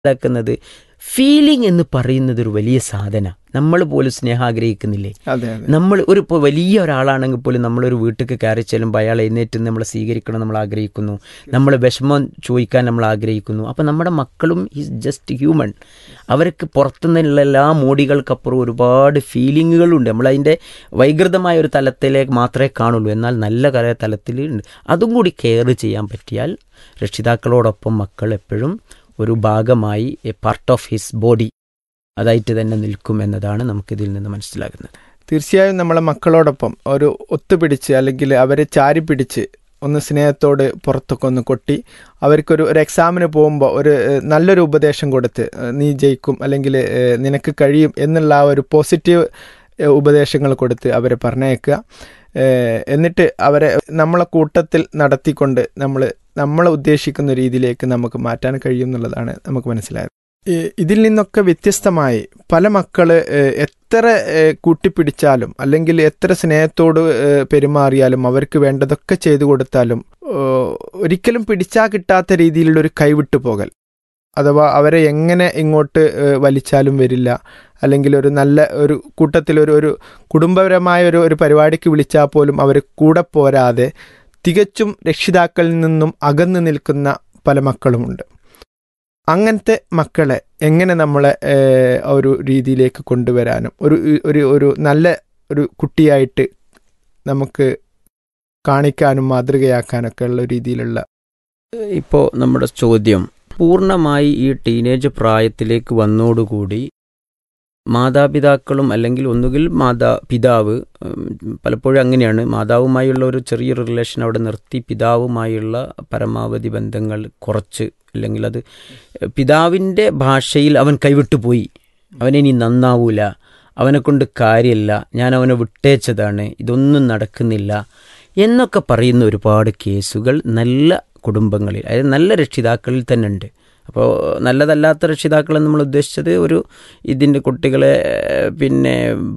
മനസ്സിലാക്കുന്നത് ഫീലിംഗ് എന്ന് പറയുന്നത് ഒരു വലിയ സാധന നമ്മൾ പോലും സ്നേഹം ആഗ്രഹിക്കുന്നില്ലേ അതെ അതെ നമ്മൾ ഒരു ഇപ്പോൾ വലിയ ഒരാളാണെങ്കിൽ പോലും നമ്മളൊരു വീട്ടിലേക്ക് കയറി ചെല്ലുമ്പോൾ അയാൾ എഴുന്നേറ്റ് നമ്മളെ സ്വീകരിക്കണം നമ്മൾ ആഗ്രഹിക്കുന്നു നമ്മൾ വിഷമം ചോദിക്കാൻ നമ്മൾ ആഗ്രഹിക്കുന്നു അപ്പോൾ നമ്മുടെ മക്കളും ഈസ് ജസ്റ്റ് ഹ്യൂമൻ അവർക്ക് പുറത്തുനിന്നുള്ള എല്ലാ മോടികൾക്കപ്പുറം ഒരുപാട് ഫീലിങ്ങുകളുണ്ട് നമ്മളതിൻ്റെ വൈകൃതമായ ഒരു തലത്തിലേക്ക് മാത്രമേ കാണുള്ളൂ എന്നാൽ നല്ല കല തലത്തിൽ ഉണ്ട് അതും കൂടി കെയർ ചെയ്യാൻ പറ്റിയാൽ രക്ഷിതാക്കളോടൊപ്പം മക്കൾ എപ്പോഴും ഒരു ഭാഗമായി a part of his body അതായിട്ട് തന്നെ നിൽക്കും എന്നതാണ് നമുക്കിതിൽ നിന്ന് മനസ്സിലാകുന്നത് തീർച്ചയായും നമ്മളെ മക്കളോടൊപ്പം ഒരു ഒത്തുപിടിച്ച് അല്ലെങ്കിൽ അവരെ ചാരി പിടിച്ച് ഒന്ന് സ്നേഹത്തോട് പുറത്തൊക്കെ ഒന്ന് കൊട്ടി അവർക്കൊരു ഒരു എക്സാമിന് പോകുമ്പോൾ ഒരു ഏഹ്, നല്ലൊരു ഉപദേശം കൊടുത്ത് ഏഹ്, നീ ജയിക്കും അല്ലെങ്കിൽ ഏഹ്, നിനക്ക് കഴിയും എന്നുള്ള ആ ഒരു പോസിറ്റീവ് ഏഹ്, ഉപദേശങ്ങൾ കൊടുത്ത് അവരെ പറഞ്ഞയക്കുക ഏഹ്, എന്നിട്ട് അവരെ നമ്മളെ കൂട്ടത്തിൽ നടത്തിക്കൊണ്ട് നമ്മൾ നമ്മൾ ഉദ്ദേശിക്കുന്ന രീതിയിലേക്ക് നമുക്ക് മാറ്റാൻ കഴിയും എന്നുള്ളതാണ് നമുക്ക് മനസ്സിലായത് ഈ ഇതിൽ നിന്നൊക്കെ വ്യത്യസ്തമായി പല മക്കള് ഏഹ്, എത്ര ഏഹ്, കൂട്ടിപ്പിടിച്ചാലും അല്ലെങ്കിൽ എത്ര സ്നേഹത്തോട് ഏഹ്, പെരുമാറിയാലും അവർക്ക് വേണ്ടതൊക്കെ ചെയ്തു കൊടുത്താലും ഏഹ്, ഒരിക്കലും പിടിച്ചാ കിട്ടാത്ത രീതിയിലുള്ള ഒരു കൈവിട്ടു പോകൽ അഥവാ അവരെ എങ്ങനെ ഇങ്ങോട്ട് ഏഹ്, വലിച്ചാലും വരില്ല അല്ലെങ്കിൽ ഒരു നല്ല ഒരു കൂട്ടത്തിൽ ഒരു ഒരു കുടുംബപരമായ ഒരു ഒരു പരിപാടിക്ക് വിളിച്ചാൽ പോലും അവർ കൂടെ പോരാതെ തികച്ചും രക്ഷിതാക്കളിൽ നിന്നും അകന്നു നിൽക്കുന്ന പല മക്കളുമുണ്ട് അങ്ങനത്തെ മക്കളെ എങ്ങനെ നമ്മളെ ഏഹ്, ഒരു രീതിയിലേക്ക് കൊണ്ടുവരാനും ഒരു ഒരു ഒരു നല്ല ഒരു കുട്ടിയായിട്ട് നമുക്ക് കാണിക്കാനും മാതൃകയാക്കാനൊക്കെ ഉള്ള രീതിയിലുള്ള ഇപ്പോൾ നമ്മുടെ ചോദ്യം പൂർണ്ണമായി ഈ ടീനേജ് പ്രായത്തിലേക്ക് വന്നോടുകൂടി മാതാപിതാക്കളും അല്ലെങ്കിൽ ഒന്നുകിൽ മാതാ പിതാവ് ഉം, പലപ്പോഴും അങ്ങനെയാണ് മാതാവുമായുള്ള ഒരു ചെറിയൊരു റിലേഷൻ അവിടെ നിർത്തി പിതാവുമായുള്ള പരമാവധി ബന്ധങ്ങൾ കുറച്ച് അല്ലെങ്കിൽ അത് പിതാവിൻ്റെ ഭാഷയിൽ അവൻ കൈവിട്ടു പോയി അവനിനി നന്നാവൂല അവനെ കൊണ്ട് കാര്യമില്ല ഞാൻ അവനെ വിട്ടേച്ചതാണ് ഇതൊന്നും നടക്കുന്നില്ല എന്നൊക്കെ പറയുന്ന ഒരുപാട് കേസുകൾ നല്ല കുടുംബങ്ങളിൽ അതായത് നല്ല രക്ഷിതാക്കളിൽ തന്നെ ഉണ്ട് അപ്പോൾ നല്ലതല്ലാത്ത രക്ഷിതാക്കൾ നമ്മൾ ഉദ്ദേശിച്ചത് ഒരു ഇതിൻ്റെ കുട്ടികളെ ഏഹ്, പിന്നെ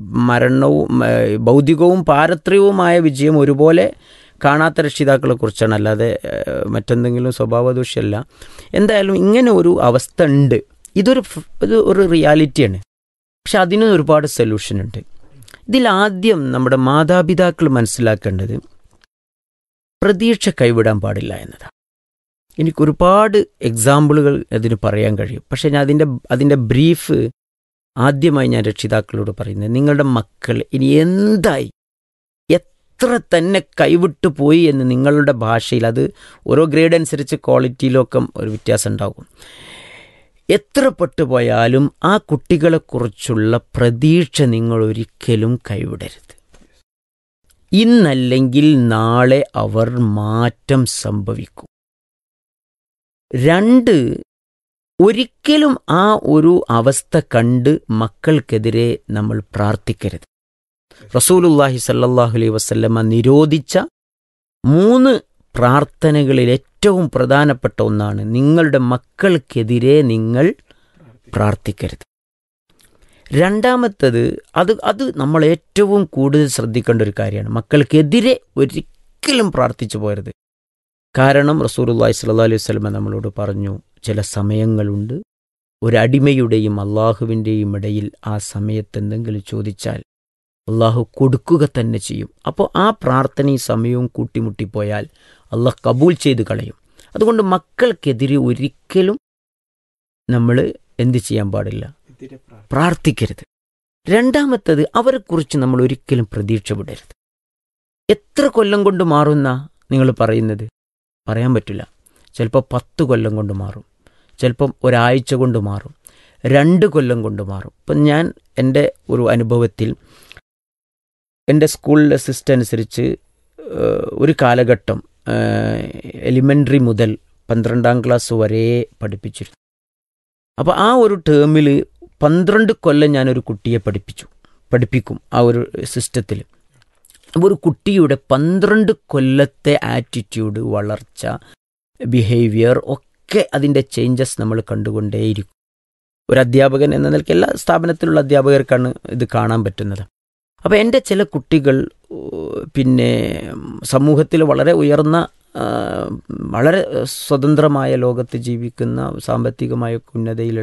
മരണവും ഏഹ്, ഭൗതികവും പാരത്രികവുമായ വിജയം ഒരുപോലെ കാണാത്ത രക്ഷിതാക്കളെ കുറിച്ചാണ് അല്ലാതെ ഏഹ്, മറ്റെന്തെങ്കിലും സ്വഭാവദൂഷ്യമല്ല എന്തായാലും ഇങ്ങനെ ഒരു അവസ്ഥ ഉണ്ട് ഇതൊരു ഫ്- ഇത് ഒരു റിയാലിറ്റിയാണ് പക്ഷെ അതിനും ഒരുപാട് സൊല്യൂഷൻ ഉണ്ട് ഇതിലാദ്യം നമ്മുടെ മാതാപിതാക്കൾ മനസ്സിലാക്കേണ്ടത് പ്രതീക്ഷ കൈവിടാൻ പാടില്ല എന്നതാണ് എനിക്ക് ഒരുപാട് എക്സാമ്പിളുകൾ അതിന് പറയാൻ കഴിയും പക്ഷേ ഞാൻ അതിൻ്റെ അതിൻ്റെ ബ്രീഫ് ആദ്യമായി ഞാൻ രക്ഷിതാക്കളോട് പറയുന്നത് നിങ്ങളുടെ മക്കൾ ഇനി എന്തായി എത്ര തന്നെ കൈവിട്ടു പോയി എന്ന് നിങ്ങളുടെ ഭാഷയിൽ അത് ഓരോ ഗ്രേഡ് അനുസരിച്ച് ക്വാളിറ്റിയിലൊക്കെ ഒരു വ്യത്യാസം ഉണ്ടാകും എത്ര പെട്ടുപോയാലും ആ കുട്ടികളെക്കുറിച്ചുള്ള പ്രതീക്ഷ നിങ്ങൾ ഒരിക്കലും കൈവിടരുത് ഇന്നല്ലെങ്കിൽ നാളെ അവർ മാറ്റം സംഭവിക്കും രണ്ട് ഒരിക്കലും ആ ഒരു അവസ്ഥ കണ്ട് മക്കൾക്കെതിരെ നമ്മൾ പ്രാർത്ഥിക്കരുത് റസൂലുല്ലാഹി സല്ലല്ലാഹു അലൈഹി വസല്ലമ നിരോധിച്ച മൂന്ന് പ്രാർത്ഥനകളിൽ ഏറ്റവും പ്രധാനപ്പെട്ട ഒന്നാണ് നിങ്ങളുടെ മക്കൾക്കെതിരെ നിങ്ങൾ പ്രാർത്ഥിക്കരുത് രണ്ടാമത്തത് അത് അത് നമ്മൾ ഏറ്റവും കൂടുതൽ ശ്രദ്ധിക്കേണ്ട ഒരു കാര്യമാണ് മക്കൾക്കെതിരെ ഒരിക്കലും പ്രാർത്ഥിച്ചു പോരുത് കാരണം റസൂലുള്ളാഹി സ്വല്ലല്ലാഹു അലൈഹി വസല്ലമ നമ്മളോട് പറഞ്ഞു ചില സമയങ്ങളുണ്ട് ഒരു അടിമയുടെയും അള്ളാഹുവിൻ്റെയും ഇടയിൽ ആ സമയത്ത് എന്തെങ്കിലും ചോദിച്ചാൽ അള്ളാഹു കൊടുക്കുക തന്നെ ചെയ്യും അപ്പോൾ ആ പ്രാർത്ഥനയും സമയവും കൂട്ടിമുട്ടിപ്പോയാൽ അള്ളാഹ് കബൂൽ ചെയ്ത് കളയും അതുകൊണ്ട് മക്കൾക്കെതിരെ ഒരിക്കലും നമ്മൾ എന്ത് ചെയ്യാൻ പാടില്ല പ്രാർത്ഥിക്കരുത് രണ്ടാമത്തത് അവരെക്കുറിച്ച് നമ്മൾ ഒരിക്കലും പ്രതീക്ഷ വിടരുത് എത്ര കൊല്ലം കൊണ്ട് മാറുന്ന നിങ്ങൾ പറയുന്നത് പറയാൻ പറ്റില്ല ചിലപ്പോൾ പത്ത് കൊല്ലം കൊണ്ട് മാറും ചിലപ്പം ഒരാഴ്ച കൊണ്ട് മാറും രണ്ട് കൊല്ലം കൊണ്ട് മാറും ഇപ്പം ഞാൻ എൻ്റെ ഒരു അനുഭവത്തിൽ എൻ്റെ സ്കൂളിലെ സിസ്റ്റം അനുസരിച്ച് ഏഹ്, ഒരു കാലഘട്ടം എലിമെൻ്ററി മുതൽ പന്ത്രണ്ടാം ക്ലാസ് വരെ പഠിപ്പിച്ചിരുന്നു അപ്പോൾ ആ ഒരു ടേമിൽ പന്ത്രണ്ട് കൊല്ലം ഞാനൊരു കുട്ടിയെ പഠിപ്പിച്ചു പഠിപ്പിക്കും ആ ഒരു സിസ്റ്റത്തിൽ അപ്പോൾ ഒരു കുട്ടിയുടെ പന്ത്രണ്ട് കൊല്ലത്തെ ആറ്റിറ്റ്യൂഡ് വളർച്ച ബിഹേവിയർ ഒക്കെ അതിൻ്റെ ചേഞ്ചസ് നമ്മൾ കണ്ടുകൊണ്ടേയിരിക്കും ഒരു അധ്യാപകൻ എന്ന നിലയ്ക്ക് എല്ലാ സ്ഥാപനത്തിലുള്ള അധ്യാപകർക്കാണ് ഇത് കാണാൻ പറ്റുന്നത് അപ്പോൾ എൻ്റെ ചില കുട്ടികൾ ഏഹ്, പിന്നെ സമൂഹത്തിൽ വളരെ ഉയർന്ന ആ, വളരെ സ്വതന്ത്രമായ ലോകത്ത് ജീവിക്കുന്ന സാമ്പത്തികമായ ഉന്നതയിലുള്ള